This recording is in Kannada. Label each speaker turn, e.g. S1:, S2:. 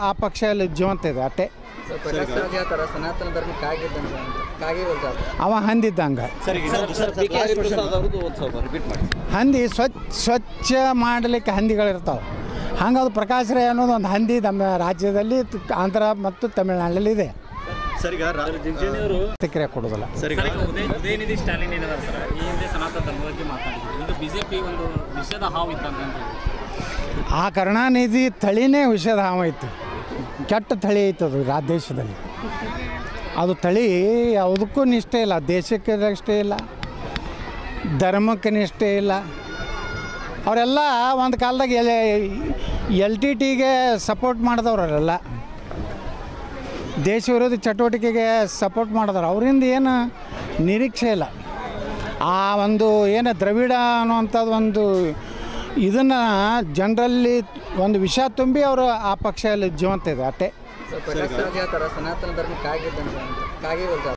S1: ಆ ಪಕ್ಷ ಅಲ್ಲಿ ಜೀವಂತ ಇದೆ ಅಷ್ಟೇ
S2: ಸೊ ಪ್ರಕಾಶ್ ರಾಜ್ ಹೇಳ್ತಾರ ಸನಾತನ ಧರ್ಮ ಕಾಗಿದ್ದಂಗೆ ಅಂತ ಕಾಗಿವಲ್ಸ
S1: ಅವ ಹಂದಿದ್ದಂಗೆ
S2: ಬಿ ಕೆ ಹರಿಪ್ರಸಾದ್ ಅವ್ರದ್ದು ಒಂದು ಸ್ವಲ್ಪ ರಿಪೀಟ್ ಮಾಡಿ
S1: ಹಂದಿ ಸ್ವಚ್ಛ ಸ್ವಚ್ಛ ಮಾಡಲಿಕ್ಕೆ ಹಂದಿಗಳಿರ್ತಾವೆ ಹಂಗೆ ಅದು ಪ್ರಕಾಶ್ ರೈ ಅನ್ನೋದು ಒಂದು ಹಂದಿ ನಮ್ಮ ರಾಜ್ಯದಲ್ಲಿ ತ- ಆಂಧ್ರ ಮತ್ತು ತಮಿಳುನಾಡಲ್ಲಿ ಇದೆ
S3: ಸರಿಗ
S1: ಪ್ರತಿಕ್ರಿಯೆ ಕೊಡೋದಿಲ್ಲ
S3: ಸರಿಗ
S4: ಉದಯ ಉದಯನಿಧಿ ಸ್ಟಾಲಿನ್ ಏನಿದಾರೆ ಸರ್ ಈ ಹಿಂದೆ ಸನಾತನ ಧರ್ಮದ ಬಗ್ಗೆ ಮಾತಾಡಿದ್ರು ಇದು ಬಿಜೆಪಿ ಒಂದು ವಿಷಯದ ಹಾವು ಇದ್ದಂತ ಅಂತ ಹೇಳಿ
S1: ಆ ಕರುಣಾನಿಧಿ ತಳಿನೇ ವಿಷಯದ ಹಾವ ಐತಿ ಕೆಟ್ಟ ತಳಿ ಐತೆ ಅದು ರಾ ದೇಶದಲ್ಲಿ ಅದು ತಳಿ ಯಾವುದಕ್ಕೂ ನಿಷ್ಠೆ ಇಲ್ಲ ದೇಶಕ್ಕೆ ನಿಷ್ಠೆ ಇಲ್ಲ ಧರ್ಮಕ್ಕೆ ನಿಷ್ಠೆ ಇಲ್ಲ ಅವರೆಲ್ಲ ಒಂದು ಕಾಲದಾಗ ಎಲ್ ಎಲ್ ಟಿ ಟಿಗೆ ಸಪೋರ್ಟ್ ಮಾಡಿದವರೆಲ್ಲ ದೇಶ ವಿರೋಧಿ ಚಟುವಟಿಕೆಗೆ ಸಪೋರ್ಟ್ ಮಾಡಿದವ್ರು ಅವರಿಂದ ಏನು ನಿರೀಕ್ಷೆ ಇಲ್ಲ ಆ ಒಂದು ಏನು ದ್ರವಿಡ ಅನ್ನುವಂಥದ್ದು ಒಂದು ಇದನ್ನು ಜನರಲ್ಲಿ ಒಂದು ವಿಷ ತುಂಬಿ ಅವರು ಆ ಪಕ್ಷ ಅಲ್ಲಿ ಜೀವಂತ ಇದೆ ಅಷ್ಟೇ
S2: ಸೊ ಪ್ರಕಾಶ್ ರಾಜ್ ಹೇಳ್ತಾರ ಸನಾತನ ಧರ್ಮ ಕಾಗಿದ್ದಂಗೆ ಅಂತ ಕಾಗಿವಲ್ಸ